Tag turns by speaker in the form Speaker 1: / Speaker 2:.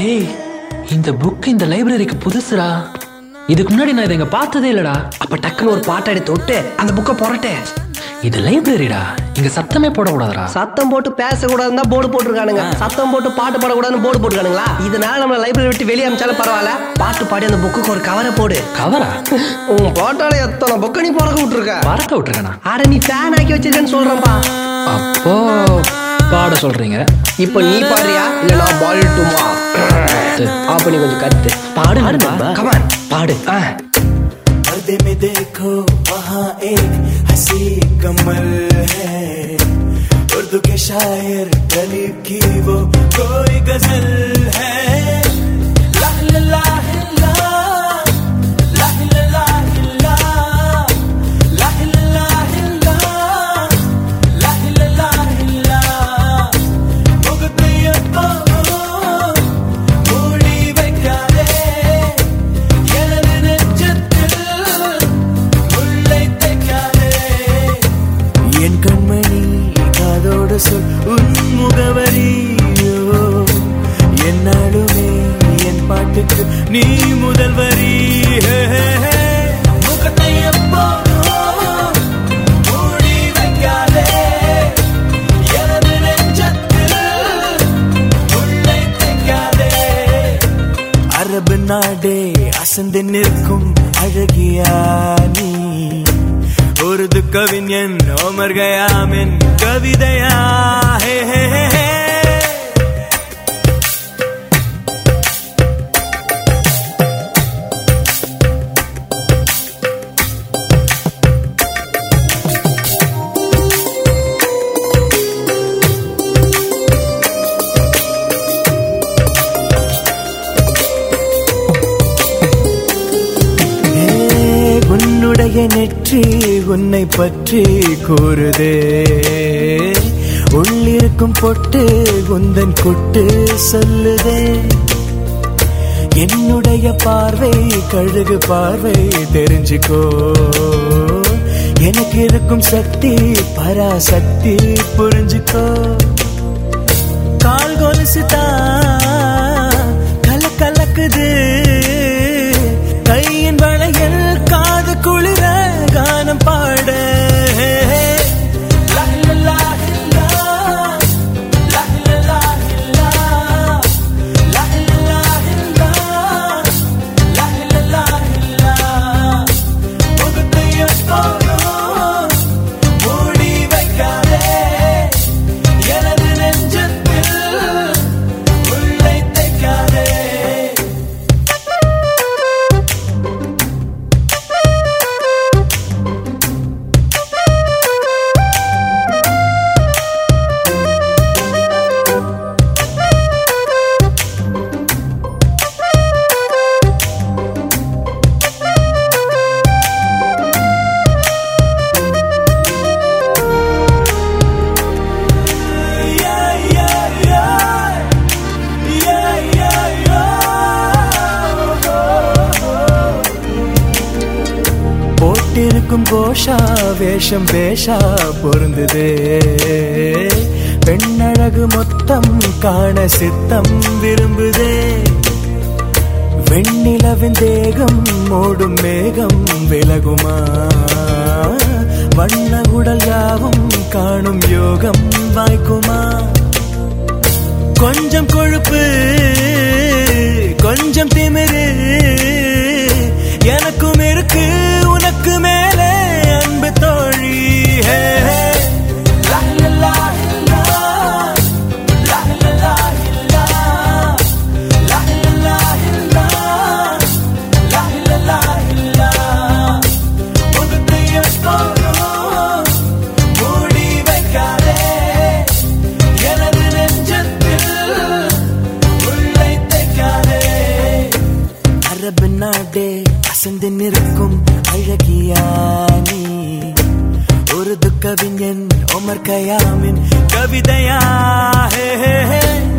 Speaker 1: டேய் இந்த புக் இந்த லைப்ரரிக்கு புதுசுடா இதுக்கு முன்னாடி நான் இதை இங்க பார்த்ததே இல்லடா
Speaker 2: அப்ப டக்குன்னு ஒரு பாட்டை எடுத்து விட்டு அந்த புக்கை புரட்டே
Speaker 1: இது லைப்ரரிடா இங்க சத்தமே போடக்கூடாதுடா
Speaker 2: சத்தம் போட்டு பேசக்கூடாதுன்னு தான் போர்டு போட்டிருக்கானுங்க சத்தம் போட்டு பாட்டு பாடக்கூடாதுன்னு போர்டு போட்டிருக்கானுங்களா இதனால நம்ம லைப்ரரி விட்டு வெளியே அமிச்சாலும் பரவாயில்ல பாட்டு பாடி அந்த புக்குக்கு ஒரு கவரை போடு
Speaker 1: கவரா
Speaker 2: உன் பாட்டால எத்தனை புக்கை நீ பிறக்க விட்டுருக்க
Speaker 1: பறக்க விட்டுருக்கேனா
Speaker 2: அட நீ ஃபேன் ஆக்கி வச்சிருக்கேன்னு சொல்றேன்ப்பா
Speaker 1: அப்போ பாட சொல்றீங்க
Speaker 2: இப்போ நீ பாடுறியா இல்ல நான் பாடட்டுமா அப்ப நீ கொஞ்சம் கத்து
Speaker 1: பாடு
Speaker 2: பாடு
Speaker 1: நண்பா.
Speaker 2: கமான் பாடு
Speaker 1: ஆ,
Speaker 3: पर्दे में देखो वहाँ एक हंसी कमल है उर्दू के शायर गरीब की वो कोई गजल है ला ला ला ला, ला ला ला ला, ला ला ला ला, ला ला ला ला. முகத்தையப்போ மூடி வைக்காதே எனது நெஞ்சத்தில் முல்லை தைக்காதே என் கண்மணி காதோடு சொல் உன் முகவரியோ என்னாலுமே என் பாட்டுக்கு நீ முதல் வரி முகத்தை எப்போதும் மூடி வைக்காதே எனது நெஞ்சத்தில் முல்லை தைக்காதே அரபு நாடே அசந்து நிற்கும் அழகியா நீ உருது கவிஞன் ஓமர் கயாமின் கவிதையா ஹே ஹே ஹே ஹே. ஏ, உன்னுடைய நெற்றி உன்னை பற்றி கூறுதே உள்ளிருக்கும் பொட்டு உந்தன் குட்டு சொல்லுதே என்னுடைய பார்வை கழுகு பார்வை தெரிஞ்சுக்கோ எனக்கு இருக்கும் சக்தி பராசக்தி புரிஞ்சுக்கோ கால் கொலுசுதான் கல கலக்குது கையின் வளையல் காது குளிர கானம் பாட லா, லா, லா, லா. லா, லா, லா, லா. லா, லா, லா, லா. லா, லா, லா, லா. முகத்தை எப்போதும் மூடி வைக்காதே எனது நெஞ்சத்தில் உள்ளை தைக்காதே Yeah, yeah, yeah. Yeah, yeah, yeah. போட்டிருக்கும் கோஷா வேஷம் பேஷா பொருந்துதே பெண்ணழகு மொத்தம் காண சித்தம் விரும்புதே வெண்ணிலவின் தேகம் மூடும் மேகம் விலகுமா வண்ண உடல் யாவும் காணும் யோகம் வாய்க்குமா கொஞ்சம் கொழுப்பு கொஞ்சம் திமிரு எனக்கும் இருக்கு உனக்கு மேலே அன்பு தோழி ஹே, ஹே. லா, லா, லா, லா. லா, லா, லா, லா. லா, லா, லா, லா. லா, லா, லா, லா. முகத்தை எப்போதும் மூடி வைக்காதே எனது நெஞ்சத்தில் உள்ளை தைக்காதே அரபு நாடே அசந்து நிற்கும் அழகியா நீ உருது கவிஞன் ஒமர் கயாமின் கவிதையா ஹே ஹே ஹே